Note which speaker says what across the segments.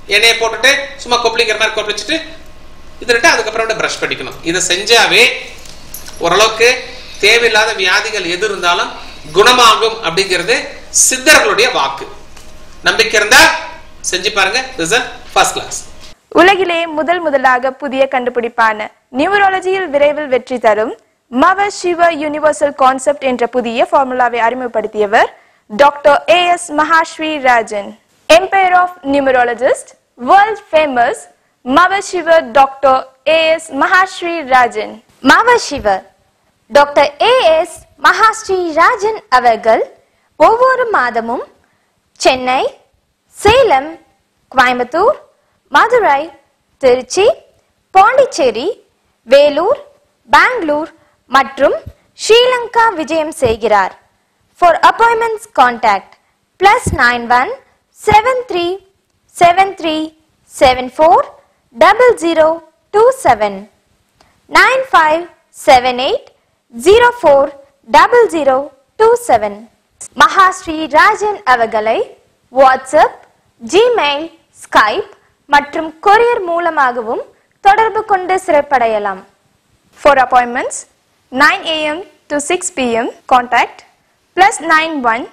Speaker 1: எண்ணெயை போட்டுட்டு சும்மா கொப்பளிக்கிற மாதிரி கொப்பளிச்சுட்டு இதுட்டு அதுக்கப்புறம் ப்ரஷ் பண்ணிக்கணும் இதை செஞ்சாவே ஓரளவுக்கு தேவையில்லாத வியாதிகள் எது இருந்தாலும் குணமாகும் அப்படிங்கிறது சித்தர்களுடைய வாக்கு நம்பிக்கை இருந்தா செஞ்சு பாருங்க ரிசல்ட் ஃபர்ஸ்ட் கிளாஸ்
Speaker 2: உலகிலே முதல் முதலாக புதிய கண்டுபிடிப்பான நியூமராலஜியில் விரைவில் வெற்றி தரும் மவ சிவ யூனிவர்சல் கான்செப்ட் என்ற புதிய ஃபார்முலாவை அறிமுகப்படுத்தியவர் doctor A S Mahasri Rajan empire of numerologist world famous மவ சிவ doctor A S Mahasri Rajan
Speaker 3: மாவ சிவர் doctor A S Mahasri Rajan அவர்கள் ஒவ்வொரு மாதமும் சென்னை சேலம் கோயம்புத்தூர் மதுரை திருச்சி பாண்டிச்சேரி வேலூர் பெங்களூர் மற்றும் ஸ்ரீலங்கா விஜயம் செய்கிறார் for appointments contact plus nine one seven three seven three seven four double zero two seven nine five seven eight zero four double zero two seven Mahasri Rajan அவர்களை WhatsApp Gmail Skype மற்றும் courier மூலமாகவும் தொடர்பு கொண்டு சிறப்படையலாம்
Speaker 2: For appointments, 9 a.m. to 6 p.m. Contact plus 91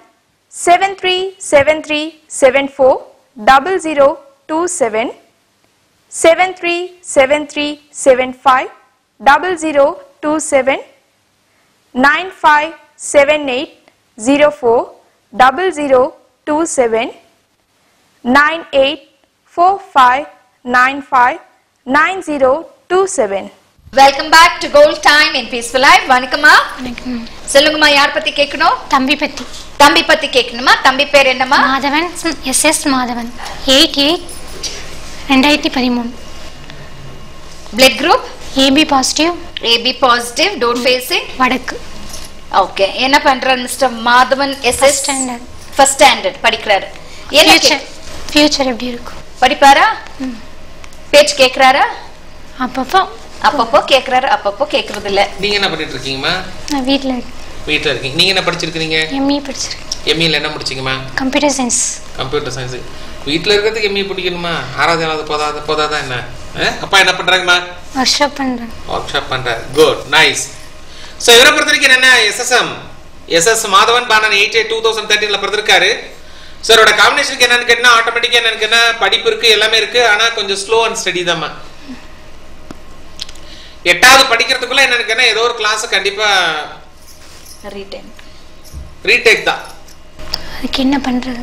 Speaker 2: 737374 0027 737375 0027 957804 0027 984595 9027
Speaker 4: welcome back to gold time in peaceful life வணக்கம்மா சொல்லுங்கம்மா யார் பத்தி கேட்கணும்
Speaker 5: தம்பி பத்தி
Speaker 4: தம்பி பத்தி கேட்கணுமா தம்பி பேர் என்னம்மா
Speaker 5: Madhavan S S Madhavan eight eight ரெண்டாயிரத்தி பதிமூணு
Speaker 4: blood group
Speaker 5: AB positive
Speaker 4: AB positive don't facing
Speaker 5: வடக்கு
Speaker 4: ஓகே என்ன பண்றாரு mister Madhavan S
Speaker 5: First standard.
Speaker 4: First standard படிக்கிறாரு என்ன
Speaker 5: ஃபியூச்சர் ஃபியூச்சர் எப்படி இருக்கும்
Speaker 4: படிப்பாரா பேச்சு கேக்குறாரா
Speaker 5: அப்பப்போ
Speaker 4: அப்பப்போ கேக்குறாரு அப்பப்போ கேக்குறது இல்ல
Speaker 1: நீங்க என்ன பண்ணிட்டு இருக்கீங்கம்மா
Speaker 5: நான் வீட்டில்
Speaker 1: வீட்டில் இருக்கீங்க நீங்க என்ன படிச்சிருக்கீங்க
Speaker 5: எம்இ படிச்சிருக்கேன்
Speaker 1: எம்இல என்ன முடிச்சீங்கம்மா
Speaker 5: கம்ப்யூட்டர் சயின்ஸ்
Speaker 1: கம்ப்யூட்டர் சயின்ஸ் வீட்டில் இருக்கிறதுக்கு எம்இ பிடிக்கணுமா ஆறாவது ஏழாவது போதாத போதாதா என்ன அஹ்? அப்பா என்ன பண்றாங்கம்மா
Speaker 5: ஒர்க் ஷாப் பண்ணுறேன்
Speaker 1: ஒர்க் ஷாப் பண்றாரு குட் நைஸ் ஸோ இவரை பொறுத்த வரைக்கும் என்ன எஸ்எஸ்எம் எஸ்எஸ் மாதவன் பாணன் எயிட் எயிட் டூ தௌசண்ட் தேர்ட்டீன்ல பிறந்திருக்காரு ஸோ இவரோட காம்பினேஷனுக்கு என்னன்னு கேட்டா ஆட்டோமேட்டிக்காக என்னன்னு கேட்டா படிப்பு இருக்கு எல்லாமே இருக்கு ஆனா கொஞ்சம் ஸ்லோ அண்ட் ஸ்டடி தாம்மா எட்டாவது படிக்கிறதுக்குள்ள என்னன்னு கேட்டா ஏதோ ஒரு கிளாஸ் கண்டிப்பா
Speaker 4: ரீடைன்
Speaker 1: ரீடேக் தான்
Speaker 5: அதுக்கு என்ன பண்ணுறது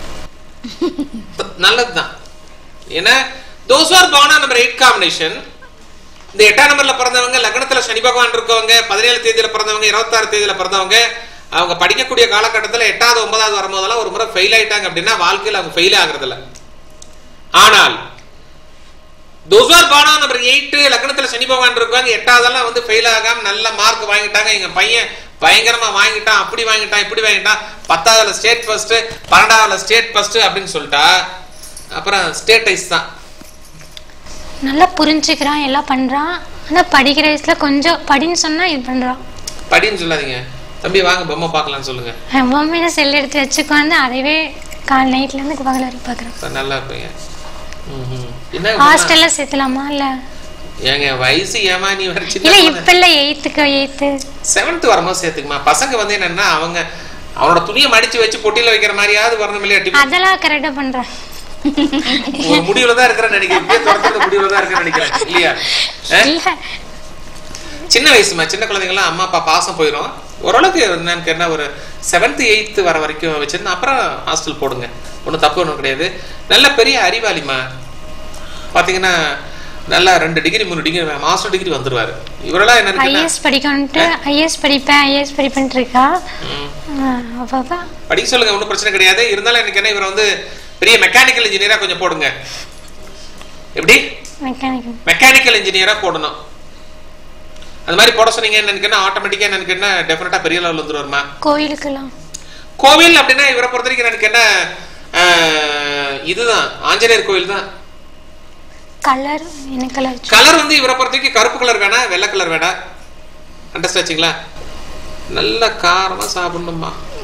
Speaker 1: நல்லதுதான் ஏன்னா those are born on number eight combination இந்த எட்டாம் நம்பர்ல பிறந்தவங்க லக்னத்துல சனி பகவான் இருக்கவங்க பதினேழு தேதியில பிறந்தவங்க இருபத்தாறு தேதியில பிறந்தவங்க அவங்க படிக்கக்கூடிய காலகட்டத்துல எட்டாவது ஒன்பதாவது வரும்போதெல்லாம் ஒரு முறை ஃபெயில் ஆயிட்டாங்க அப்படின்னா வாழ்க்கையில அவங்க ஃபெயில் ஆகுறது இல்ல ஆனால் those are born on number eight லக்னத்துல சனி பகவான் இருக்காங்க எட்டாவதெல்லாம் வந்து ஃபெயில் ஆகாம நல்ல மார்க் வாங்கிட்டாங்க எங்க பையன் பயங்கரமா வாங்கிட்டான் அப்படி வாங்கிட்டான் இப்படி வாங்கிட்டான் பத்தாவதுல ஸ்டேட் ஃபர்ஸ்ட் பன்னெண்டாவதுல ஸ்டேட் ஃபர்ஸ்ட் அப்படின்னு சொல்லிட்டா அப்புறம் ஸ்டேட்டைஸ் தான்
Speaker 5: நல்லா புரிஞ்சுக்கிறான் எல்லாம் பண்ணுறான் ஆனால் படிக்கிற வயசில் கொஞ்சம் படின்னு சொன்னால் இது பண்ணுறான்
Speaker 1: படின்னு சொல்லாதீங்க தம்பி வாங்க பொம்மை பார்க்கலாம்னு சொல்லுங்க
Speaker 5: பொம்மையில செல் எடுத்து வச்சுக்கொண்டு அதுவே கால் நைட்லேருந்து பகல் வரைக்கும் பார்க்குறேன்
Speaker 1: இப்ப நல்லா இருப்பீங்க ம்ஹும். என்ன
Speaker 5: ஹாஸ்டலில் சேர்த்துலாமா இல்லை
Speaker 1: ஏங்க வயசு ஏமா நீ வர
Speaker 5: இல்லை
Speaker 1: சின்ன
Speaker 5: இப்போ இல்லை எயித்துக்கு எயித்து
Speaker 1: செவன்த் வரும்போது சேர்த்துக்குமா பசங்க வந்து என்னன்னா அவங்க அவனோட துணியை மடிச்சு வச்சு பொட்டியில வைக்கிற மாதிரியாவது வரணும் இல்லையா டிப்
Speaker 5: அதெல்லாம் கரெக்டாக பண்ணுறேன்
Speaker 1: ஒரு முடிவுல தான் இருக்கிறேன் நினைக்கிறேன் இப்படியே துரத்துறது முடிவுல தான் இருக்கிறேன் நினைக்கிறேன் இல்லையா அஹ்?
Speaker 5: இல்லை
Speaker 1: சின்ன வயசுமா சின்ன குழந்தைங்கலாம் அம்மா அப்பா பாசம் போயிடும் ஓரளவுக்கு என்னன்னு கேட்டா ஒரு செவன்த் எயித்து வர வரைக்கும் வச்சிருந்தா அப்புறம் ஹாஸ்டல் போடுங்க ஒன்றும் தப்பு ஒன்றும் கிடையாது நல்ல பெரிய அறிவாளிமா பார்த்தீங்கன்னா நல்லா ரெண்டு டிகிரி மூணு டிகிரி மாஸ்டர் டிகிரி வந்துருவாரு இவரெல்லாம் என்ன இருக்குன்னா,
Speaker 5: ஐஏஎஸ் படிக்கணுன்ட்டு ஐஏஎஸ் படிப்பேன் ஐஏஎஸ் படிப்பேன்ட்டு இருக்கா அப்பப்போ
Speaker 1: படிக்க சொல்லுங்க ஒன்றும் பிரச்சனை கிடையாது இருந்தாலும் எனக்கு என்ன இவரை வந்து பெரிய மெக்கானிக்கல் இன்ஜினியரா கொஞ்சம் போடுங்க எப்படி
Speaker 5: மெக்கானிக்
Speaker 1: மெக்கானிக்கல் இன்ஜினியரா போடணும் அது மாதிரி போட சொன்னீங்க என்னன்னு ஆட்டோமேட்டிக்கா எனக்கு என்ன டெஃபினட்டா பெரிய லெவல் வந்துருவாருமா
Speaker 5: கோயிலுக்கெல்லாம்
Speaker 1: கோவில் அப்படின்னா இவரை பொறுத்த வரைக்கும் எனக்கு என்ன ஆஹ், இதுதான் ஆஞ்சநேயர் கோவில் தான்
Speaker 5: கலர் என்ன கலர்
Speaker 1: கலர் வந்து இவரை பொறுத்த வரைக்கும் கருப்பு கலர் வேணா வெள்ளை கலர் வேணா அண்டர்ஸ்டாச்சுங்களா நல்ல காரமா சாப்பிடணுமா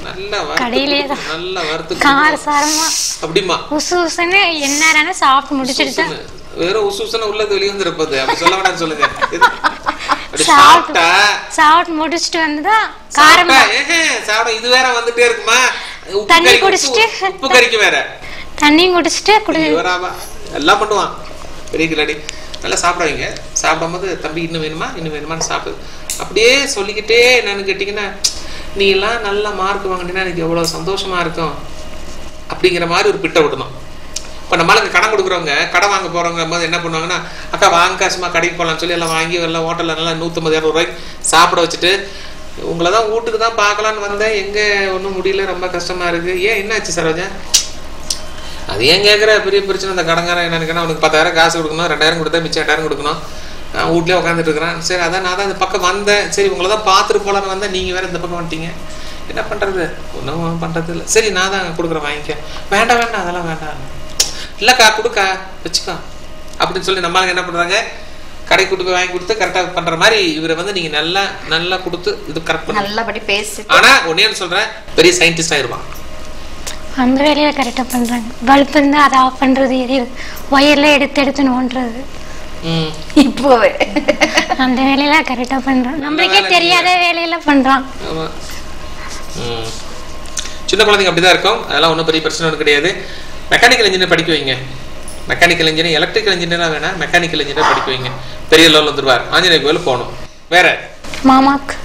Speaker 1: நல்லா வறுத்து
Speaker 5: கடையிலேயே
Speaker 1: கொடுக்கும்.
Speaker 5: தான்.
Speaker 1: நல்லா வறுத்து
Speaker 5: கார
Speaker 1: கொடுக்கும்.
Speaker 5: சாரமா
Speaker 1: அப்படிமா
Speaker 5: உசு உசுன்னு என்ன சாப்பிட்டு முடிச்சிட்டு தான்
Speaker 1: உசுன்னு. வெறும் உசு உசுன்னு உள்ளது வெளியே வந்து இருப்பது அப்படி சொல்ல வேண்டாம்னு சொல்லுங்க இது. அப்படி
Speaker 5: சாப்பிட்டு
Speaker 1: சாப்பிட்டா
Speaker 5: சாப்பிட்டு முடிச்சிட்டு வந்துதான் காரமா
Speaker 1: சாப்பிட்டா, ஏஹே, சாப்பிட இது வேற வந்துட்டே இருக்குமா உப்பு
Speaker 5: தண்ணி
Speaker 1: கறிக்கு
Speaker 5: குடிச்சிட்டு
Speaker 1: உப்பு- உப்பு கறிக்கு வேற
Speaker 5: தண்ணியும் குடிச்சிட்டு குடி
Speaker 1: இவராவா எல்லாம் பண்ணுவான் பெரிய கிளாடி நல்லா சாப்பிடுவீங்க சாப்பிடும்போது தம்பி இன்னும் வேணுமா இன்னும் வேணுமான்னு சாப்பிடு அப்படியே சொல்லிக்கிட்டே என்னன்னு கேட்டிங்கன்னா நீ எல்லாம் நல்ல மார்க் வாங்கினா எனக்கு எவ்வளோ சந்தோஷமா இருக்கும் அப்படிங்கிற மாதிரி ஒரு பிட்டை விடணும் இப்போ நம்மளுக்கு கடன் கொடுக்குறவங்க கடன் வாங்க போறவங்க போது என்ன பண்ணுவாங்கன்னா அக்கா வாங்க காசுமா கடைக்கு போகலாம்னு சொல்லி எல்லாம் வாங்கி எல்லாம் ஹோட்டலில் நல்லா நூற்றம்பது இரநூறுவாய்க்கு சாப்பிட வச்சுட்டு உங்களை தான் வீட்டுக்கு தான் பார்க்கலான்னு வந்தேன் எங்கே ஒன்றும் முடியல ரொம்ப கஷ்டமா இருக்கு ஏன் என்னாச்சு சரோஜா அது ஏன் கேட்குற பெரிய பிரச்சனை அந்த கடங்காரன் என்ன நினைக்கிறேன் அவனுக்கு பத்தாயிரம் காசு கொடுக்கணும் ரெண்டாயிரம் கொடுத்தா மிச்சம் எட்டாயிரம் கொடுக்கணும் நான் வீட்லயே உட்காந்துட்டு இருக்கிறேன் சரி அதான் நான் தான் இந்த பக்கம் வந்தேன் சரி உங்களை தான் பார்த்துட்டு போலான்னு வந்தேன் நீங்கள் வேற இந்த பக்கம் வந்துட்டீங்க என்ன பண்ணுறது ஒன்றும் பண்ணுறது இல்லை சரி நான் தான் கொடுக்குறேன் வாங்கிக்க வேண்டாம் வேண்டாம் அதெல்லாம் வேண்டாம் இல்லைக்கா கொடுக்கா வச்சுக்கோ அப்படின்னு சொல்லி நம்மளுக்கு என்ன பண்ணுறாங்க கடை கூட்டு போய் வாங்கி கொடுத்து கரெக்டாக பண்ணுற மாதிரி இவரை வந்து நீங்கள் நல்லா நல்லா கொடுத்து இது கரெக்ட் பண்ண
Speaker 4: நல்லபடி பேசி
Speaker 1: ஆனால் ஒன்னே சொல்கிறேன் பெரிய சயின்டிஸ்ட் ஆயிருவான்
Speaker 5: அந்த வேலையை கரெக்டா பண்றாங்க பல்ப் இருந்தா அதை ஆஃப் பண்றது எரியுது ஒயர்ல எடுத்து எடுத்து நோண்டுறது
Speaker 1: ம்
Speaker 4: இப்போவே
Speaker 5: அந்த வேலையெல்லாம் கரெக்டா பண்றான் நம்மளுக்கே
Speaker 1: வேலை
Speaker 5: தெரியாத வேலையெல்லாம் பண்றான்
Speaker 1: ஆமா. ம். சின்ன குழந்தைங்க அப்படிதான் இருக்கும் அதெல்லாம் ஒன்றும் பெரிய பிரச்சனை ஒன்றும் கிடையாது மெக்கானிக்கல் இன்ஜினியர் படிக்க வைங்க மெக்கானிக்கல் இன்ஜினியர் எலக்ட்ரிக்கல் இன்ஜினியரா வேணா மெக்கானிக்கல் இன்ஜினியர் படிக்க வைங்க பெரிய லெவல் வந்துருவார் ஆஞ்சநேயர் கோயில் போகணும் வேற
Speaker 5: மாமாக்கு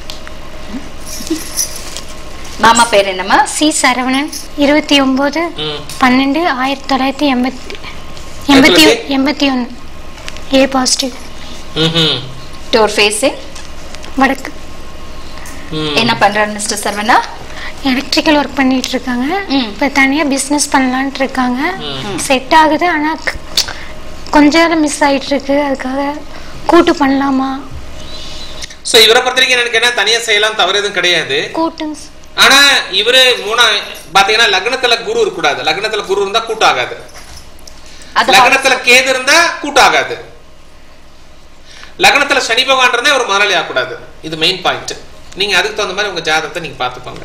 Speaker 4: மாமா பேர் என்னம்மா
Speaker 5: சி சரவணன் இருபத்தி ஒன்பது
Speaker 1: ம்
Speaker 5: பன்னெண்டு ஆயிரத்தி தொள்ளாயிரத்தி எண்பத்தி எண்பத்தி
Speaker 1: எவ்வளவு?
Speaker 5: எண்பத்தி ஒன்று ஏ பாசிட்டிவ்
Speaker 1: ம்ஹும்.
Speaker 4: டோர் ஃபேஸிங்
Speaker 5: வடக்கு
Speaker 1: ம்.
Speaker 4: என்ன பண்றாரு மிஸ்டர் சர்வனா
Speaker 5: எலக்ட்ரிக்கல் ஒர்க் பண்ணிட்டு இருக்காங்க
Speaker 4: ம்.
Speaker 5: இப்போ தனியா பிஸ்னஸ் பண்ணலான்ட்டு இருக்காங்க செட் ஆகுது ஆனா க- கொஞ்சம் மிஸ் ஆயிட்டு இருக்கு அதுக்காக கூட்டு பண்ணலாமா
Speaker 1: சோ இவரை பொறுத்த வரைக்கும் எனக்கு என்ன தனியா செய்யலாம் தவறு எதுவும் கிடையாது
Speaker 5: கூட்டுன்னு
Speaker 1: ஆனா இவரு மூணா பாத்தீங்கன்னா லக்னத்துல குரு இருக்கக்கூடாது லக்னத்துல குரு இருந்தா கூட்டாகாது
Speaker 4: அது
Speaker 1: லக்னத்துல கேது இருந்தா கூட்டாகாது லக்னத்துல சனி பகவான் இருந்தா ஒரு முதலாளி ஆகக்கூடாது இது மெயின் பாயிண்ட் நீங்க அதுக்கு தகுந்த மாதிரி உங்க ஜாதகத்தை நீங்க பாத்துக்கோங்க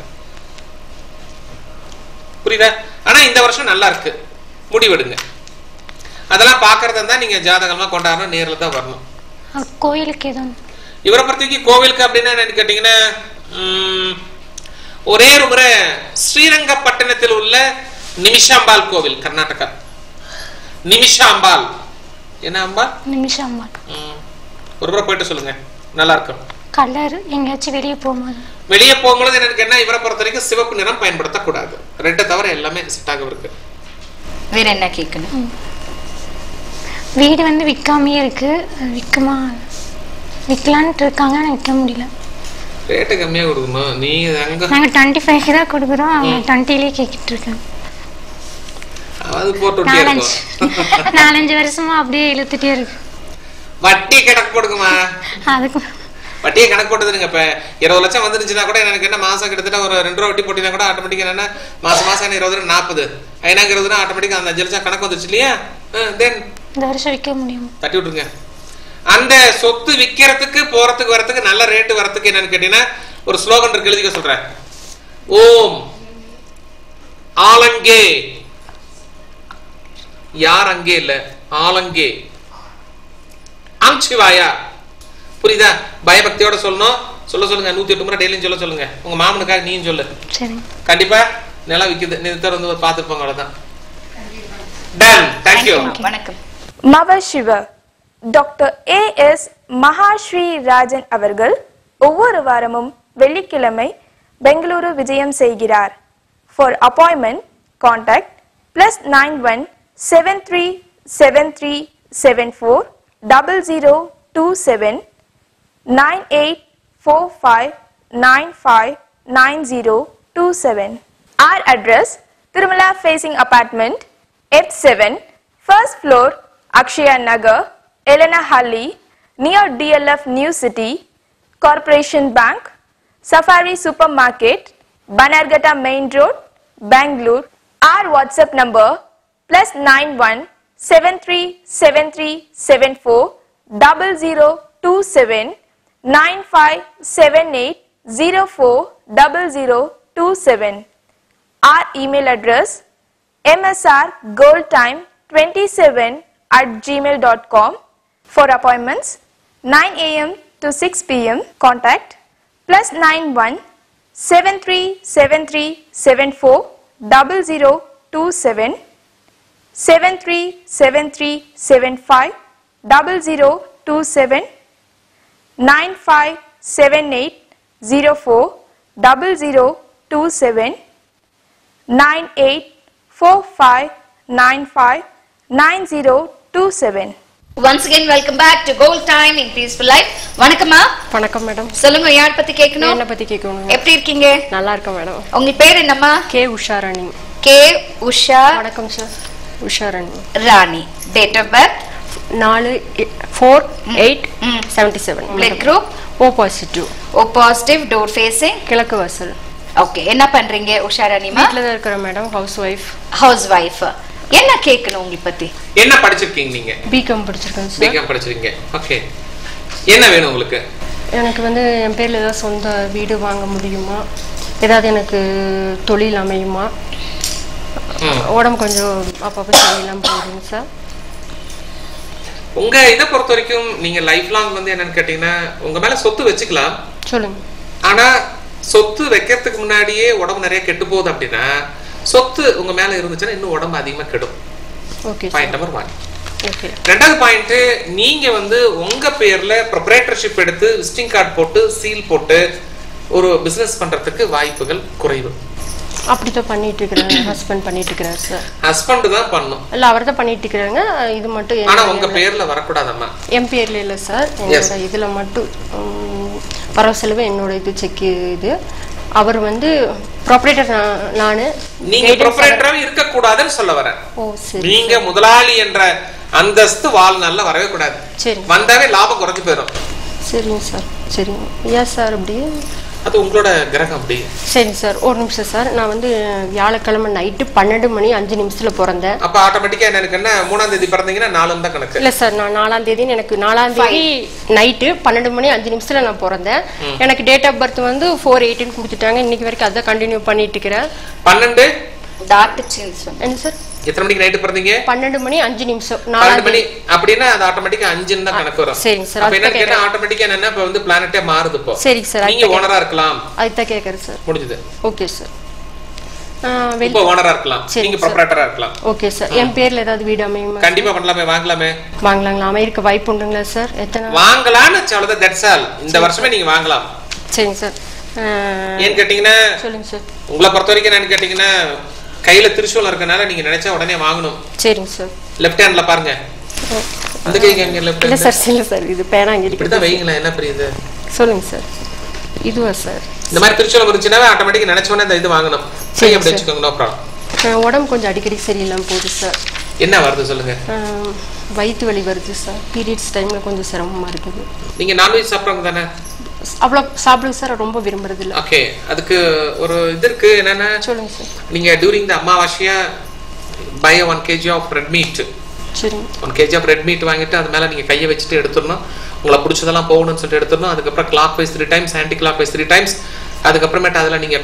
Speaker 1: புரியுதா ஆனா இந்த வருஷம் நல்லா இருக்கு முடிவெடுங்க அதெல்லாம் பாக்குறதா இருந்தா நீங்க ஜாதகமா கொண்டாடணும் நேர்ல தான் வரணும்
Speaker 5: அஹ் கோயிலுக்கு எதுவும்
Speaker 1: இவரை பொறுத்தவரைக்கும் கோவிலுக்கு அப்படின்னா என்னன்னு கேட்டீங்கன்னா ம், ஒரே ஒரு முறை ஸ்ரீரங்கப்பட்டணத்தில் உள்ள நிமிஷாம்பாள் கோவில் கர்நாடகா நிமிஷாம்பாள் என்ன அம்பாள்
Speaker 5: நிமிஷம் அம்மா
Speaker 1: ம், ஒரு முறை போயிட்டு சொல்லுங்க நல்லா இருக்கும்
Speaker 5: கலர் எங்கேயாச்சும் வெளியே போகும்போது
Speaker 1: வெளியே போகும்போது எனக்கு என்ன இவரை பொறுத்த வரைக்கும் சிவப்பு நிறம் பயன்படுத்தக்கூடாது ரெட்டை தவிர எல்லாமே செட் ஆக இருக்கு
Speaker 4: வேற என்ன கேட்கணும்
Speaker 5: வீடு வந்து விற்காமையே இருக்கு அது விற்குமா விற்கலான்ட்டு இருக்காங்க ஆனால் விற்க முடியல
Speaker 1: ரேட்டு கம்மியா கொடுக்கணும் நீங்க அங்க
Speaker 5: நாங்கள் டுவெண்ட்டி ஃபைவ் தான் கொடுக்குறோம் அவங்க டுவெண்ட்டிலே கேட்டுட்டு இருக்காங்க
Speaker 1: அது போட்டு
Speaker 5: நாலஞ்சு
Speaker 1: இருக்கும்
Speaker 5: நாலஞ்சு வருஷமா அப்படியே இழுத்துட்டே இருக்கு
Speaker 1: வட்டி கணக்கு போடுங்கம்மா
Speaker 5: அதுக்கு
Speaker 1: வட்டியை கணக்கு போட்டதுங்க இப்ப இருபது லட்சம் வந்துருச்சுன்னா கூட எனக்கு என்ன மாசம் கிட்டத்தட்ட ஒரு ரெண்டு ரூபா வட்டி போட்டினா கூட ஆட்டோமேட்டிக்கா என்ன மாசம் மாசம் என்ன இருபது ரூபா நாற்பது ஐநாங்க இருபது ரூபா ஆட்டோமேட்டிக்கா அந்த அஞ்சு லட்சம் கணக்கு வந்துருச்சு இல்லையா தென்
Speaker 5: இந்த வருஷம் விற்க முடியும்
Speaker 1: தட்டி விட்டுருங்க அந்த சொத்து விக்கிறதுக்கு போறதுக்கு வரதுக்கு நல்ல ரேட்டு வரதுக்கு என்னன்னு கேட்டீங்கன்னா ஒரு ஸ்லோகன் இருக்கு எழுதிக்க சொல்றேன் ஓம் ஆலங்கே யார் அங்கே இல்ல ஆலங்கே ஆம்சிவாயா புரியுதா பயபக்தியோட சொல்லணும் சொல்ல சொல்லுங்க நூத்தி எட்டு முறை டெய்லியும் சொல்ல சொல்லுங்க உங்க மாமனுக்காக நீயும் சொல்லு
Speaker 5: சரி
Speaker 1: கண்டிப்பா நிலம் விக்குது நிறுத்தர் வந்து பார்த்துருப்பாங்க அவ்வளவுதான் டன் தேங்க்யூ
Speaker 4: வணக்கம்
Speaker 2: மவ சிவ doctor A S Mahasri Rajan அவர்கள் ஒவ்வொரு வாரமும் வெள்ளிக்கிழமை பெங்களூரு விஜயம் செய்கிறார் for appointment contact plus nine one seven three seven three seven four double zero two seven nine eight four five nine five nine zero two seven. Our address Tirumala Facing Apartment, F7, first floor, Akshaya Nagar, Elena Halli, near DLF New City, Corporation Bank, Safari Supermarket, Banargata Main Road, Bangalore. Our WhatsApp number plus nine one seven three seven three seven four double zero two seven nine five seven eight zero four double zero 27. Our email address msrgoldtime27 at gmail.com. For appointments 9 a.m. to 6 p.m. Contact plus 91 737374 0027 737375 0027 957804 0027 984595 9027
Speaker 4: once again welcome back to gold time in peaceful life வணக்கம்மா
Speaker 6: வணக்கம் madam
Speaker 4: சொல்லுங்க யார் பத்தி கேட்கணும்
Speaker 6: என்னை பத்தி கேட்கணும்
Speaker 4: எப்படி இருக்கீங்க
Speaker 6: நல்லா இருக்கேன் மேடம்
Speaker 4: உங்க பேர் என்னம்மா
Speaker 6: கே உஷா ராணி
Speaker 4: கே உஷா
Speaker 6: வணக்கம் sir Usha Rani
Speaker 4: Rani date of birth
Speaker 6: நாலு ஃபோர் எயிட்
Speaker 4: ம்.
Speaker 6: Seventy seven
Speaker 4: blood group
Speaker 6: O positive
Speaker 4: O positive door facing
Speaker 6: கிழக்கு வாசல்
Speaker 4: ஓகே என்ன பண்றீங்க உஷா ராணிமா
Speaker 6: வீட்டில் தான் இருக்கிறேன் madam housewife
Speaker 4: housewife என்ன கேட்கணும் உங்களை பத்தி
Speaker 1: என்ன படிச்சிருக்கீங்க நீங்க
Speaker 6: பிகாம் படிச்சிருக்கேன் சார்
Speaker 1: பிகாம் படிச்சிருக்கீங்க ஓகே என்ன வேணும் உங்களுக்கு
Speaker 6: எனக்கு வந்து என் பேரில் ஏதாவது சொந்த வீடு வாங்க முடியுமா ஏதாவது எனக்கு தொழில் அமையுமா
Speaker 1: ம்.
Speaker 6: உடம்பு கொஞ்சம் அப்பப்போ சரியில்லாமல் போகுதுங்க சார்
Speaker 1: உங்க இதை பொறுத்த வரைக்கும் நீங்க லைஃப் லாங் வந்து என்னன்னு கேட்டீங்கன்னா உங்க மேல சொத்து வச்சுக்கலாம்
Speaker 6: சொல்லுங்க
Speaker 1: ஆனா சொத்து வைக்கிறதுக்கு முன்னாடியே உடம்பு நிறைய கெட்டு போகுது அப்படின்னா சொத்து உங்க மேல இருந்துச்சுன்னா இன்னும் உடம்பு அதிகமா கெடும்
Speaker 6: okay
Speaker 1: point number one
Speaker 6: okay
Speaker 1: ரெண்டாவது பாயிண்ட் நீங்க வந்து உங்க பேர்ல ப்ரொப்ரேட்டர்ஷிப் எடுத்து விசிட்டிங் கார்டு போட்டு சீல் போட்டு ஒரு பிசினஸ் பண்றதுக்கு வாய்ப்புகள் குறைவு
Speaker 6: அப்படித்தான் பண்ணிட்டு இருக்கிறேன் ஹஸ்பண்ட் பண்ணிட்டு இருக்கிறார் சார்
Speaker 1: ஹஸ்பண்ட் தான் பண்ணும்
Speaker 6: இல்ல அவர் தான் பண்ணிட்டு இருக்கிறாங்க இது மட்டும்
Speaker 1: ஆனா
Speaker 6: என்னோட
Speaker 1: உங்க பேர்ல வரக்கூடாதாம்மா
Speaker 6: என் பேர்ல இல்ல சார் என்னோட இதுல மட்டும் உம், வரவு செலவு என்னோட இது செக் இது அவர் வந்து ப்ராப்பரேட்டர் நானு
Speaker 1: நீங்க
Speaker 6: guidance
Speaker 1: ப்ரொப்ரேட்டராக இருக்க கூடாதுன்னு சொல்ல வரேன்
Speaker 6: ஓ சரி
Speaker 1: நீங்க முதலாளி என்ற அந்தஸ்து வாழ்நாள்ல வரவே கூடாது
Speaker 6: சரி
Speaker 1: வந்தாவே லாபம் குறைஞ்சு போயிடும்
Speaker 6: சரிங்க சார் சரிங்க ஏன் சார் அப்படி
Speaker 1: அது உங்களோட கிரகம் அப்படி
Speaker 6: சரிங்க சார் ஒரு நிமிஷம் சார் நான் வந்து வியாழக்கிழமை நைட்டு பன்னெண்டு மணி அஞ்சு நிமிஷத்துல பிறந்தேன்
Speaker 1: அப்ப ஆட்டோமேட்டிக்கா எனக்கு என்ன மூணாம் தேதி பிறந்தீங்கன்னா நாலும் தான் கணக்கு
Speaker 6: இல்ல சார் நான் நாலாம் தேதி எனக்கு நாலாம் தேதி நைட்டு பன்னெண்டு மணி அஞ்சு நிமிஷத்துல நான் பிறந்தேன் எனக்கு டேட் ஆஃப் பர்த் வந்து ஃபோர் எயிட்டின்னு கொடுத்துட்டாங்க இன்னைக்கு வரைக்கும் அதான் கண்டினியூ பண்ணிட்டு இருக்கிறேன்
Speaker 1: பன்னெண்டு
Speaker 4: தாட்டுச்சுன்னு சொன்னேன்
Speaker 6: என்ன சார்
Speaker 1: எத்தனை மணிக்கு நைட்டு பிறந்தீங்க
Speaker 6: பன்னெண்டு மணி அஞ்சு நிமிஷம்
Speaker 1: பன்னெண்டு
Speaker 6: நாலாம்
Speaker 1: மணி
Speaker 6: தேதி
Speaker 1: அப்படின்னா அது ஆட்டோமேட்டிக்கா அஞ்சுன்னு தான் கணக்கு வரும்
Speaker 6: சரிங்க சார்,
Speaker 1: அப்ப என்ன
Speaker 6: அதுதான்
Speaker 1: கேட்டா ஆட்டோமேட்டிக்கா என்னன்னா இப்ப வந்து பிளானட்டே மாறுது இப்போ
Speaker 6: சரிங்க சார்
Speaker 1: நீங்க ஓனரா இருக்கலாம்
Speaker 6: அதுதான் கேட்குறேன் சார்
Speaker 1: முடிஞ்சது
Speaker 6: ஓகே சார் வெளி
Speaker 1: இப்போ ஓனரா இருக்கலாம்
Speaker 6: சரிங்க
Speaker 1: நீங்க
Speaker 6: சார்.
Speaker 1: ப்ரொப்ரேட்டரா இருக்கலாம்
Speaker 6: ஓகே சார் என் பேர்ல ஏதாவது வீடு அமையுமா
Speaker 1: கண்டிப்பா பண்ணலாமே வாங்கலாமே
Speaker 6: வாங்கலாங்களா அமையிருக்க வாய்ப்பு உண்டுங்களா சார் எத்தனை
Speaker 1: வாங்கலாம்னு அவ்வளவுதான் தட்ஸ் ஆல் இந்த வருஷமே நீங்க வாங்கலாம்
Speaker 6: சரிங்க சார்
Speaker 1: ஏன்னு கேட்டீங்கன்னா
Speaker 6: சொல்லுங்க சார்
Speaker 1: உங்களை பொறுத்த வரைக்கும் என்னன்னு கேட்டீங்கன்னா கையில திரிசூலம் இருக்கனால நீங்க நினைச்சா உடனே வாங்கணும்
Speaker 6: சரிங்க சார்
Speaker 1: லெஃப்ட் ஹேண்ட்ல பாருங்க அந்த கை எங்க லெஃப்ட்
Speaker 6: இல்ல
Speaker 1: ஹேண்ட்
Speaker 6: சார் இல்ல சார் இது பேனாங்கிரி
Speaker 1: இப்படிதான் வைங்களேன் என்ன புரியுது
Speaker 6: சொல்லுங்க சார் இதுவா சார்
Speaker 1: இந்த மாதிரி திருச்சூலம் இருந்துச்சுன்னா ஆட்டோமேட்டிக்கா நினைச்ச உடனே இந்த இது வாங்கணும்
Speaker 6: சரி,
Speaker 1: சரி அப்படி
Speaker 6: சார்.
Speaker 1: வச்சுக்கோங்க நோ ப்ராப்ளம்
Speaker 6: அஹ் உடம்பு கொஞ்சம் அடிக்கடி சரியில்லாம போகுது சார்
Speaker 1: என்ன வருது சொல்லுங்க
Speaker 6: அஹ் வயிற்று வலி வருது சார் பீரியட்ஸ் டைம்ல கொஞ்சம் சிரமமா இருக்குது
Speaker 1: நீங்க நான்வெஜ் சாப்பிட்றவங்க தானே
Speaker 6: அவ்வளோ சாப்பிடுங்க சார் ரொம்ப விரும்புறது இல்ல
Speaker 1: ஓகே அதுக்கு ஒரு இது இருக்கு என்னன்னா
Speaker 6: சொல்லுங்க சார்
Speaker 1: நீங்க டியூரிங் த அமாவாசையா buy one KG of red meat
Speaker 6: சரிங்க
Speaker 1: one KG of red meat வாங்கிட்டு அது மேல நீங்க கையை வச்சுட்டு எடுத்துடணும் உங்களை பிடிச்சதெல்லாம் போகணும்னு சொல்லிட்டு எடுத்துடணும் அதுக்கப்புறம் clock wise three times clock wise three times அதுக்கப்புறமேட்டு அதுல நீங்க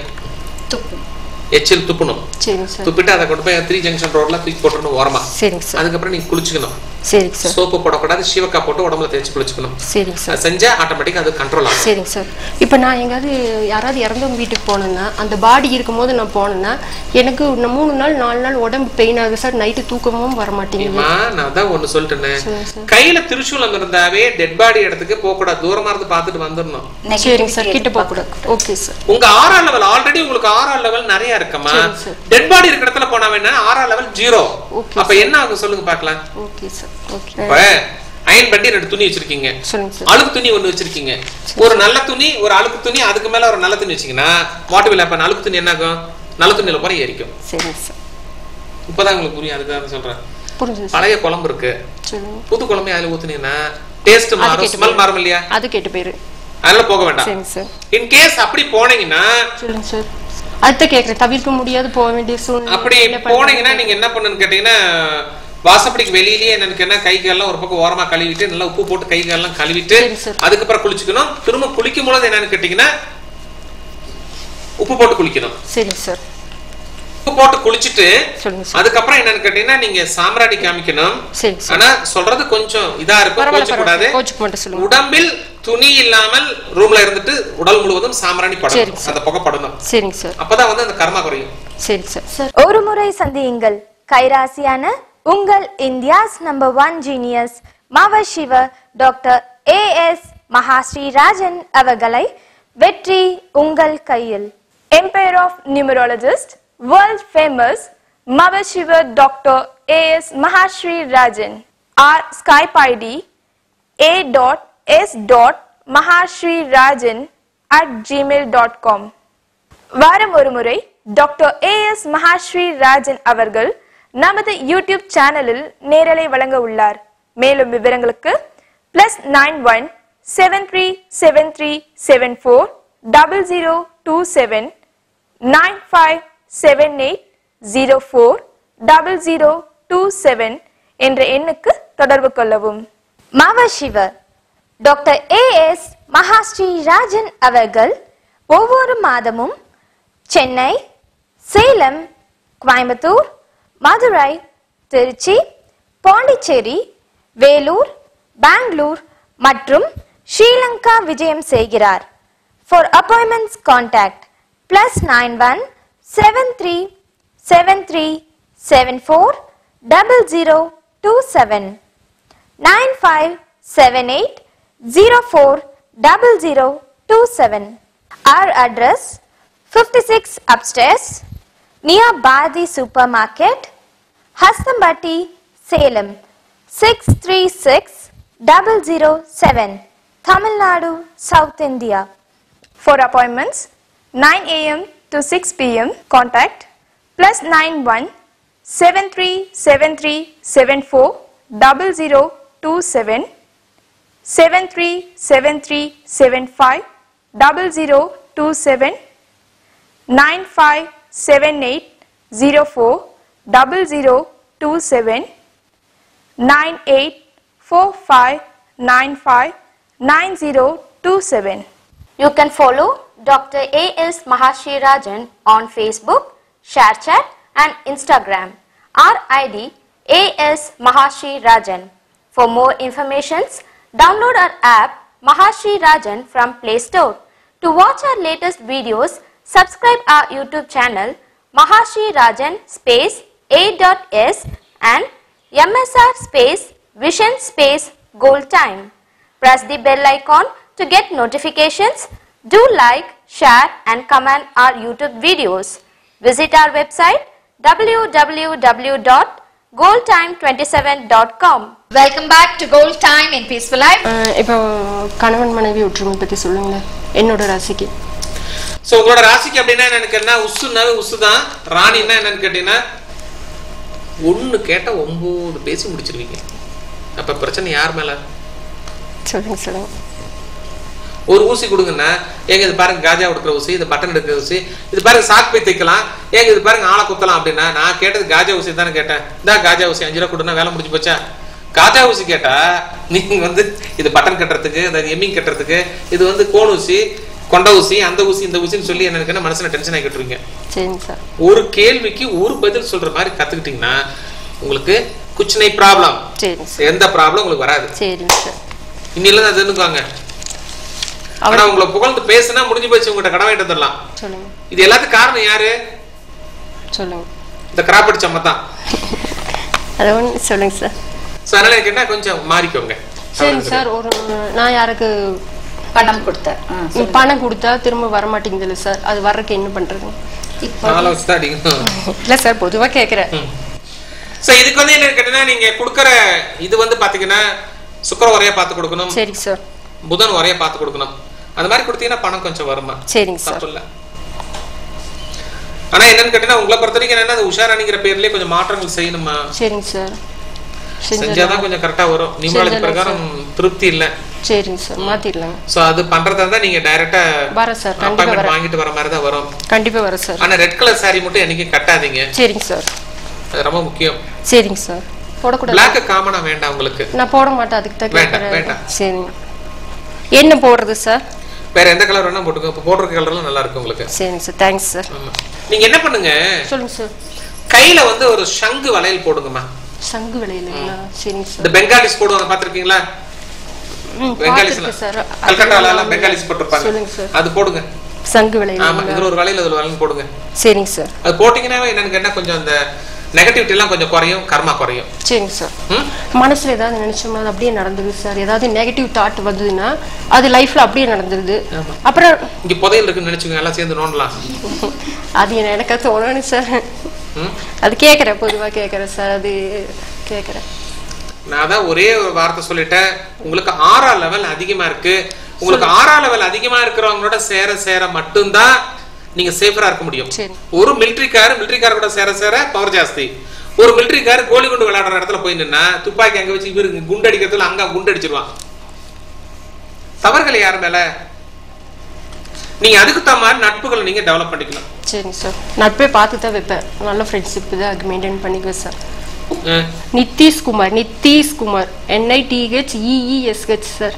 Speaker 1: எச்சில் துப்பணும்
Speaker 6: சரிங்க சார்
Speaker 1: துப்பிட்டு அதை கொண்டு போய் த்ரீ ஜங்ஷன் ரோட்ல தூக்கி போட்டுறணும் ஓரமா
Speaker 6: சரிங்க சார்
Speaker 1: அதுக்கப்புறம் நீங்க குளிச்சுக்கணும்
Speaker 6: சரிங்க சார்
Speaker 1: சோப்பு போடக்கூடாது சிவக்கா போட்டு உடம்புல தேய்ச்சி குளிச்சுக்கணும்
Speaker 6: சரிங்க சார்
Speaker 1: அது செஞ்சா ஆட்டோமேட்டிக்கா அது கண்ட்ரோல் ஆகும்
Speaker 6: சரிங்க சார் இப்போ நான் எங்காவது யாராவது இறந்தவங்க வீட்டுக்கு போனேன்னா அந்த பாடி இருக்கும்போது நான் போனேன்னா எனக்கு இன்னும் மூணு நாள் நாலு நாள் உடம்பு பெயின் ஆகுது சார் நைட்டு தூக்கமும் வர மாட்டேங்குது
Speaker 1: ஏம்மா, நான் தான் ஒண்ணு சொல்லிட்டேனே
Speaker 6: சொல்லுங்க சார்.
Speaker 1: கையில திருச்சூலம் இருந்தாவே டெட் பாடி இடத்துக்கு போக கூடாது தூரமா இருந்து பார்த்துட்டு வந்துடணும்
Speaker 6: சரிங்க சார் கிட்ட போகக்கூடாது ஓகே சார்
Speaker 1: உங்க ஆறாம் லெவல் ஆல்ரெடி உங்களுக்கு ஆறாம் லெவல் நிறைய இருக்கமா
Speaker 6: சரிங்க சார்.
Speaker 1: டெட் பாடி இருக்கிற இடத்துல போனா என்ன ஆறாம் லெவல் ஜீரோ
Speaker 6: Okay,
Speaker 1: அப்ப என்ன ஆகும் சொல்லுங்க பார்க்கலாம்
Speaker 6: ஓகே சார் ஓகே
Speaker 1: இப்ப அயன் பண்ணி ரெண்டு துணி வச்சிருக்கீங்க
Speaker 6: சொல்லுங்க சார்
Speaker 1: அழுக்கு துணி ஒண்ணு வச்சிருக்கீங்க ஒரு நல்ல துணி ஒரு அழுக்கு துணி அதுக்கு மேல ஒரு நல்ல துணி வச்சீங்கன்னா வாட் வில் ஹேப்பன் அழுக்கு துணி என்ன ஆகும் நல்ல துணியில போற ஏறிக்கும்
Speaker 6: சரிங்க சார்
Speaker 1: இப்பதான் உங்களுக்கு புரியும் அதுக்காக சொல்றேன்
Speaker 6: புரிஞ்சுது சார்
Speaker 1: பழைய குழம்பு இருக்கு
Speaker 6: சொல்லுங்க
Speaker 1: புது குழம்பு அதுல ஊத்துனீங்கன்னா டேஸ்ட்
Speaker 6: அது
Speaker 1: மாறும்
Speaker 6: கெட்டு
Speaker 1: ஸ்மெல்
Speaker 6: போயிரும்.
Speaker 1: மாறும் இல்லையா
Speaker 6: அது கேட்டு போயிரு
Speaker 1: அதனால போக வேண்டாம்
Speaker 6: சரிங்க சார்
Speaker 1: இன் கேஸ் அப்படி போனீங்கன்னா
Speaker 6: சொல்லுங்க சார் அதுதான் கேட்குறேன் தவிர்க்க முடியாது போக வேண்டிய சூழ்நிலை
Speaker 1: அப்படி
Speaker 6: என்ன பண்றது?
Speaker 1: போனீங்கன்னா நீங்க என்ன பண்ணுன்னு கேட்டீங்கன்னா வாசப்படிக்கு வெளியிலேயே எனக்கு என்ன கை கால்லாம் ஒரு பக்கம் ஓரமா கழுவிட்டு நல்லா உப்பு போட்டு கை கால்லாம் கழுவிட்டு
Speaker 6: சரி, sir.
Speaker 1: அதுக்கப்புறம் குளிச்சுக்கணும் திரும்ப குளிக்கும் பொழுது என்னன்னு கேட்டீங்கன்னா உப்பு போட்டு குளிக்கணும்
Speaker 6: சரிங்க சார்
Speaker 1: உப்பு போட்டு குளிச்சுட்டு
Speaker 6: சொல்லுங்க சார்
Speaker 1: அதுக்கப்புறம் என்னன்னு கேட்டீங்கன்னா நீங்க சாம்பிராணி காமிக்கணும்
Speaker 6: சரிங்க சார்
Speaker 1: ஆனா சொல்றது கொஞ்சம் இதா இருக்கும்
Speaker 6: பரவாயில்ல
Speaker 1: கோச்சு கூடாது
Speaker 6: பரவாயில்ல கோச்சுக்கு மட்டும் சொல்லுங்க
Speaker 1: உடம்பில் துணி இல்லாமல் ரூம்ல இருந்துட்டு உடல் முழுவதும் சாம்பிராணி படணும்
Speaker 6: சரிங்க சார்.
Speaker 1: அந்த புகை படணும்
Speaker 6: சரிங்க சார்
Speaker 1: அப்பதான் வந்து அந்த கர்மா குறையும்
Speaker 6: சரிங்க சார் சார்
Speaker 3: ஒரு முறை சந்தியுங்கள் கைராசியான உங்கள் இந்தியாஸ் நம்பர் ஒன் ஜீனியஸ் மவ சிவ doctor A S Mahasri Rajan அவர்களை வெற்றி உங்கள் கையில்
Speaker 2: Empire of Numerologist, world famous Mavashiva Dr. A.S. Mahashri Rajan. Our Skype ID a.s.mahashri at gmail.com. வாரம் ஒரு முறை doctor A S Mahasri Rajan அவர்கள் நமது யூடியூப் சேனலில் நேரலை வழங்க உள்ளார் மேலும் விவரங்களுக்கு plus nine one seven three seven three seven four double zero two seven nine five seven eight zero four double zero two seven என்ற எண்ணுக்கு தொடர்பு கொள்ளவும்
Speaker 3: மவ சிவ doctor A S Mahasri Rajan அவர்கள் ஒவ்வொரு மாதமும் சென்னை சேலம் கோயம்புத்தூர் மதுரை திருச்சி பாண்டிச்சேரி வேலூர் பெங்களூர் மற்றும் ஸ்ரீலங்கா விஜயம் செய்கிறார் For appointments contact plus 91 73 73 74 0027 9578 04 0027. Our address 56 upstairs near Badi Supermarket, Hastambati, Salem 636 007, Tamil Nadu, South India.
Speaker 2: For appointments, 9 a.m. to 6 p.m. Contact plus 91 7373 74 0027 7373 75 0027 9578 04 0027 9845 95 9027
Speaker 3: You can follow Dr. A.S. Mahashirajan on Facebook, ShareChat and Instagram. Our ID A.S. Mahashirajan. For more informations, download our app Mahashri Rajan from Play Store. To watch our latest videos, subscribe our YouTube channel Mahashri Rajan space A.S and MSR space Vision space Gold Time. Press the bell icon to get notifications. Do like, share and comment our YouTube videos. Visit our website www.goldtime27.com.
Speaker 4: Welcome back to gold time in peaceful life
Speaker 6: அஹ் இப்போ கணவன் மனைவி ஒற்றுமை பத்தி சொல்லுங்களேன் என்னோட ராசிக்கு
Speaker 1: so உங்களோட ராசிக்கு அப்படின்னா என்னன்னு கேட்டா உசுனாவே உசு தான் ராணின்னா என்னன்னு கேட்டீங்கன்னா ஒண்ணு கேட்டா ஒன்பது பேசி முடிச்சிருவீங்க அப்ப பிரச்சனை யார் மேல
Speaker 6: சொல்லுங்க சொல்லுங்க
Speaker 1: ஒரு ஊசி கொடுங்கன்னா ஏங்க இது பாருங்க காஜா கொடுக்குற ஊசி இது பட்டன் எடுக்கிற ஊசி இது பாருங்க சாக் போய் தைக்கலாம் ஏங்க இது பாருங்க ஆளை குத்தலாம் அப்படின்னா நான் கேட்டது காஜா ஊசி தானே கேட்டேன் இந்தா காஜா ஊசி அஞ்சு ரூபா கொடுனா வேலை முடிஞ்சு போச்சா காஜா ஊசி கேட்டா நீங்க வந்து இது பட்டன் கட்டுறதுக்கு இந்த எம்மிங் கட்டுறதுக்கு இது வந்து கோன் ஊசி கொண்ட ஊசி அந்த ஊசி இந்த ஊசின்னு சொல்லி எனக்கு மனசுல டென்ஷன் ஆகிட்டுருவீங்க
Speaker 6: சரிங்க சார்
Speaker 1: ஒரு கேள்விக்கு ஒரு பதில் சொல்ற மாதிரி கத்துக்கிட்டீங்கன்னா உங்களுக்கு குச்சினை ப்ராப்ளம்
Speaker 6: சரிங்க சார்
Speaker 1: எந்த ப்ராப்ளம் உங்களுக்கு வராது
Speaker 6: சரிங்க சார்
Speaker 1: இன்னில தான் தெரிஞ்சுக்குவாங்க ஆனா உங்களை புகழ்ந்து பேசுனா முடிஞ்சு போச்சு உங்ககிட்ட கடன் வாங்கிட்டு வந்துடலாம்
Speaker 6: சொல்லுங்க
Speaker 1: இது எல்லாத்துக்கும் காரணம் யாரு
Speaker 6: சொல்லுங்க
Speaker 1: இந்த கிராப்படி சம்ம தான்
Speaker 6: அதை ஒன்று சொல்லுங்க சார்
Speaker 1: சோ அதனால எனக்கு என்ன கொஞ்சம் மாறிக்கோங்க
Speaker 6: சரிங்க சார் ஒரு நான் யாருக்கு
Speaker 4: பணம் கொடுத்தார்
Speaker 6: ம், பணம் கொடுத்தா திரும்ப வர மாட்டேங்குதுல்ல சார் அது வர்றதுக்கு என்ன பண்றது
Speaker 1: நாலு வருஷம் தான் அடிக்கணும்
Speaker 6: இல்ல சார் பொதுவா கேக்குறேன்
Speaker 1: சோ இதுக்கு வந்து என்ன கேட்டீங்கன்னா நீங்க கொடுக்கற இது வந்து பாத்தீங்கன்னா சுக்கர உரையா பார்த்து கொடுக்கணும்
Speaker 6: சரிங்க சார்
Speaker 1: புதன் உரையா பார்த்து கொடுக்கணும் அந்த மாதிரி கொடுத்தீங்கன்னா பணம் கொஞ்சம் வருமா
Speaker 6: சரிங்க சார்
Speaker 1: தப்பு இல்ல ஆனா என்னன்னு கேட்டீங்கன்னா உங்களை பொறுத்த வரைக்கும் என்னன்னா அது உஷாராணிங்கிற பேர்லயே கொஞ்சம் மாற்றங்கள் செய்யணுமா
Speaker 6: சரிங்க சார் செஞ்சிடலாம்
Speaker 1: செஞ்சாதான் கொஞ்சம் கரெக்டா வரும் நியூமாலஜி
Speaker 6: செஞ்சிடலாம்
Speaker 1: பிரகாரம் திருப்தி இல்ல
Speaker 6: சரிங்க சார் மாத்திடலாங்க
Speaker 1: சோ அது பண்றதா இருந்தா நீங்க டைரக்டா
Speaker 6: வரேன் சார் கண்டிப்பா
Speaker 1: அப்பாயின்மெண்ட்
Speaker 6: வரேன்
Speaker 1: வாங்கிட்டு வர மாதிரி தான் வரும்
Speaker 6: கண்டிப்பா வரேன் சார்
Speaker 1: ஆனா ரெட் கலர் saree மட்டும் என்னைக்கும் கட்டாதீங்க
Speaker 6: சரிங்க சார்
Speaker 1: அது ரொம்ப முக்கியம்
Speaker 6: சரிங்க சார் போடக்கூடாது
Speaker 1: பிளாக் காமனா வேண்டாம் உங்களுக்கு
Speaker 6: நான் போட மாட்டேன் அதுக்கு தான்
Speaker 1: வேண்டாம்,
Speaker 6: கேட்குறேன்
Speaker 1: வேண்டாம்.
Speaker 6: சரிங்க என்ன போடுறது சார்
Speaker 1: வேற எந்த கலர் வேணா போட்டுக்கோங்க இப்போ போட்டிருக்க கலர்லாம் நல்லா இருக்கு உங்களுக்கு
Speaker 6: சரிங்க சார் தேங்க்ஸ் சார்
Speaker 1: ஆமா நீங்க என்ன பண்ணுங்க
Speaker 6: சொல்லுங்க சார்
Speaker 1: கையில வந்து ஒரு சங்கு வளையல் போடுங்கம்மா
Speaker 6: சங்கு விலையிலங்களா சரிங்க சார்
Speaker 1: இந்த பெங்காலிஸ் போடுவாங்க பாத்திருக்கீங்களா
Speaker 6: ம்
Speaker 1: பெங்காலிஸ்
Speaker 6: பார்த்துருக்கேன் சார்
Speaker 1: கல்கட்டால எல்லாம் பெங்காலிஸ் போட்டிருப்பாங்க
Speaker 6: சொல்லுங்க சார்
Speaker 1: அது போடுங்க
Speaker 6: சங்கு விலையில
Speaker 1: ஆமா இதுல ஒரு வளையல் அதுல வளையல் போடுங்க
Speaker 6: சரிங்க சார்
Speaker 1: அது போட்டீங்கன்னாவே என்னன்னு கேட்டா கொஞ்சம் அந்த நெகட்டிவிட்டி எல்லாம் கொஞ்சம் குறையும் கர்மா குறையும்
Speaker 6: சரிங்க சார்
Speaker 1: ம்?
Speaker 6: மனசுல ஏதாவது நினைச்சோம்னா அது அப்படியே நடந்துருது சார் ஏதாவது நெகட்டிவ் தாட் வந்ததுன்னா அது லைஃப்ல அப்படியே நடந்துருது அப்புறம்
Speaker 1: இங்க புதையல் இருக்குன்னு நினைச்சுக்கோங்க எல்லாம் சேர்ந்து நோண்டலாம்
Speaker 6: அது என்ன எனக்கு தோணணும் சார்
Speaker 1: ம்?
Speaker 6: அது கேட்குறேன் பொதுவாக கேட்குறேன் சார் அது கேட்குறேன்
Speaker 1: நான் தான் ஒரே ஒரு வார்த்தை சொல்லிட்டேன் உங்களுக்கு ஆறா லெவல் அதிகமா இருக்கு உங்களுக்கு ஆறா லெவல் அதிகமா இருக்கிறவங்களோட சேர சேர மட்டும்தான் நீங்க சேஃபரா இருக்க முடியும்
Speaker 6: சரி.
Speaker 1: ஒரு மிலிட்ரிக்காரு மிலிட்ரிக்கார கூட சேர சேர பவர் ஜாஸ்தி ஒரு மிலிட்ரிக்காரு கோலி குண்டு விளையாடுற இடத்துல போய் நின்னா துப்பாக்கி அங்க வச்சு இவரு குண்டு அடிக்கிறதுல அங்க குண்டு அடிச்சிருவான் தவறுகள் யார் மேல நீங்க அதுக்கு தகுந்த மாதிரி நட்புகளை நீங்க டெவலப் பண்ணிக்கலாம்
Speaker 6: சரிங்க சார் நட்பே பார்த்து தான் வைப்பேன் நல்ல ஃப்ரெண்ட்ஷிப் தான் அது மெயின்டைன் பண்ணிக்குவேன் சார்
Speaker 1: அஹ்,
Speaker 6: Nitish Kumar Nitish Kumar NITH EESH sir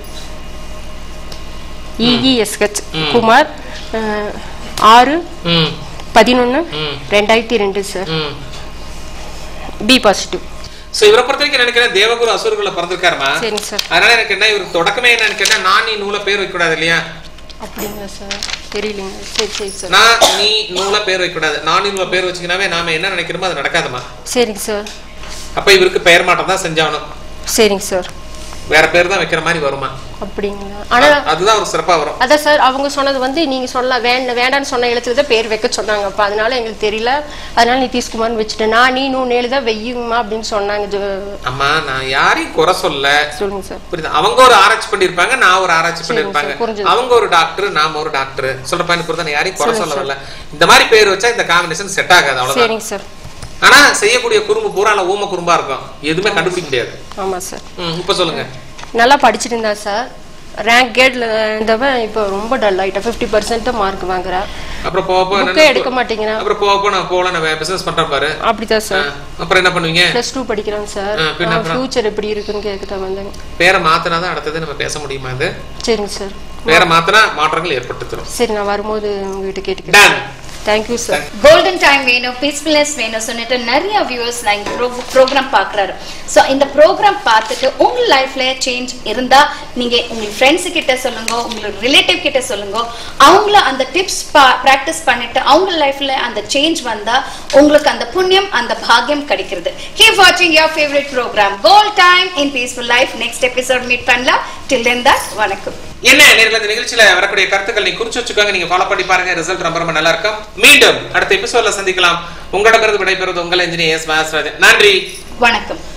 Speaker 6: EESH Kumar அஹ், ஆறு
Speaker 1: ம்,
Speaker 6: பதினொன்று
Speaker 1: ம்.
Speaker 6: ரெண்டாயிரத்தி ரெண்டு சார்
Speaker 1: ம்.
Speaker 6: பி பாசிட்டிவ்
Speaker 1: சோ இவரை பொறுத்த வரைக்கும் நினைக்கிறேன் தேவகுரு அசுரகுல பிறந்திருக்காருமா
Speaker 6: சரிங்க சார்
Speaker 1: அதனால எனக்கு என்ன இவருக்கு தொடக்கமே என்னன்னு கேட்டா நான் நீ நூல பேர் வைக்க கூடாது இல்லையா
Speaker 6: அப்படிங்களா சார் தெரியலைங்க சரி சரி சார்
Speaker 1: நான் நீ நூல பேர் வைக்க கூடாது நான் நீ நூல பேர் வச்சுக்கினாவே நாம என்ன நினைக்கிறோமோ அது நடக்காதுமா
Speaker 6: சரிங்க சார்
Speaker 1: அப்ப இவருக்கு பெயர் மாற்றம் தான் செஞ்சாகணும்
Speaker 6: சரிங்க சார்
Speaker 1: வேற பேர் தான் வைக்கிற மாதிரி வருமா
Speaker 6: அப்படிங்களா ஆனா
Speaker 1: அதுதான் ஒரு சிறப்பா வரும்
Speaker 6: அதான் சார் அவங்க சொன்னது வந்து நீங்க சொல்லலாம் வேண்ட வேண்டாம்னு சொன்ன எழுத்துல தான் பேர் வைக்க சொன்னாங்க அப்ப அதனால எங்களுக்கு தெரியல அதனால நிதிஷ்குமார்னு வச்சுட்டேன் நான் நீ நூ நேழு தான் வெய்யுமா அப்படின்னு சொன்னாங்க ஜோ-
Speaker 1: அம்மா நான் யாரையும் குறை சொல்ல
Speaker 6: சொல்லுங்க சார்
Speaker 1: புரியுது அவங்க ஒரு ஆராய்ச்சி பண்ணிருப்பாங்க நான் ஒரு ஆராய்ச்சி பண்ணிருப்பாங்க
Speaker 6: சார், புரிஞ்சுது.
Speaker 1: அவங்க ஒரு டாக்டர் நாம ஒரு டாக்டர் சொல்ற பையனுக்கு புரியுதா நான் யாரையும் குறை சொல்ல வரல இந்த மாதிரி பேர் வச்சா இந்த காம்பினேஷன் செட் ஆகாது அவ்வளவுதான்
Speaker 6: சரிங்க சார்
Speaker 1: ஆனா செய்யக்கூடிய குறும்பு பூரா இல்ல ஊம குறும்பா இருக்கும் எதுவுமே கண்டுபிடிக்க முடியாது
Speaker 6: ஆமா சார்
Speaker 1: ம், இப்ப சொல்லுங்க
Speaker 6: நல்லா படிச்சுட்டு இருந்தா சார் ரேங்க் கேட்ல இருந்தவன் இப்போ ரொம்ப டல் ஆயிட்டா ஃபிஃப்டி பர்சன்ட் தான் மார்க் வாங்குறா
Speaker 1: அப்புறம் போக போக
Speaker 6: புக்கே
Speaker 1: என்னன்னா-
Speaker 6: எடுக்க மாட்டேங்கிறான்
Speaker 1: அப்புறம் போக போக நான் போகல நான் பிசினஸ் பண்றேன் பாரு
Speaker 6: அப்படிதான்
Speaker 1: ஆ,
Speaker 6: சார்
Speaker 1: அப்புறம் என்ன பண்ணுவீங்க
Speaker 6: ப்ளஸ் டூ படிக்கிறான் சார்
Speaker 1: ஆ, பின்ன அப்புறம்?
Speaker 6: ஃபியூச்சர் எப்படி இருக்குன்னு கேட்க தான் வந்தேங்க
Speaker 1: பேரை மாத்தினாதான் அடுத்தது நம்ம பேச முடியுமா இது
Speaker 6: சரிங்க சார்
Speaker 1: பேரை மாத்தினா மாற்றங்கள் ஏற்பட்டு தரும்
Speaker 6: சரி நான் வரும்போது உங்ககிட்ட
Speaker 1: Done.
Speaker 6: கேட்டுக்கிறேன் தேங்க்யூ சார்
Speaker 4: கோல்டன் டைம் வேணும் பீஸ்ஃபுல்னஸ் வேணும் சொல்லிட்டு நிறைய வியூவர்ஸ் நான் இந்த ப்ரோக்ராம் பார்க்குறாரு ஸோ இந்த ப்ரோக்ராம் பார்த்துட்டு உங்க லைஃப்ல சேஞ்ச் இருந்தா நீங்க உங்க ஃப்ரெண்ட்ஸ் கிட்ட சொல்லுங்க உங்களுக்கு ரிலேட்டிவ் கிட்ட சொல்லுங்க அவங்கள அந்த டிப்ஸ் ப்ராக்டிஸ் பண்ணிட்டு அவங்க லைஃப்ல அந்த சேஞ்ச் வந்தா உங்களுக்கு அந்த புண்ணியம் அந்த பாக்கியம் கிடைக்கிறது கீப் வாட்சிங் your favourite programme gold time in peaceful life next episode meet பண்ணலாம் டில் தென் தட் வணக்கம்
Speaker 1: என்ன நேரில் இந்த நிகழ்ச்சியில வரக்கூடிய கருத்துக்கள் நீ குறிச்சு வச்சுக்கோங்க நீங்க ஃபாலோ பண்ணி பாருங்க ரிசல்ட் ரொம்ப ரொம்ப நல்லா இருக்கும் மீண்டும் அடுத்த எபிசோட்ல சந்திக்கலாம் உங்களிடமிருந்து விடைபெறுவது உங்கள் இன்ஜினியர் எஸ் மகாஸ்ராஜன் நன்றி
Speaker 4: வணக்கம்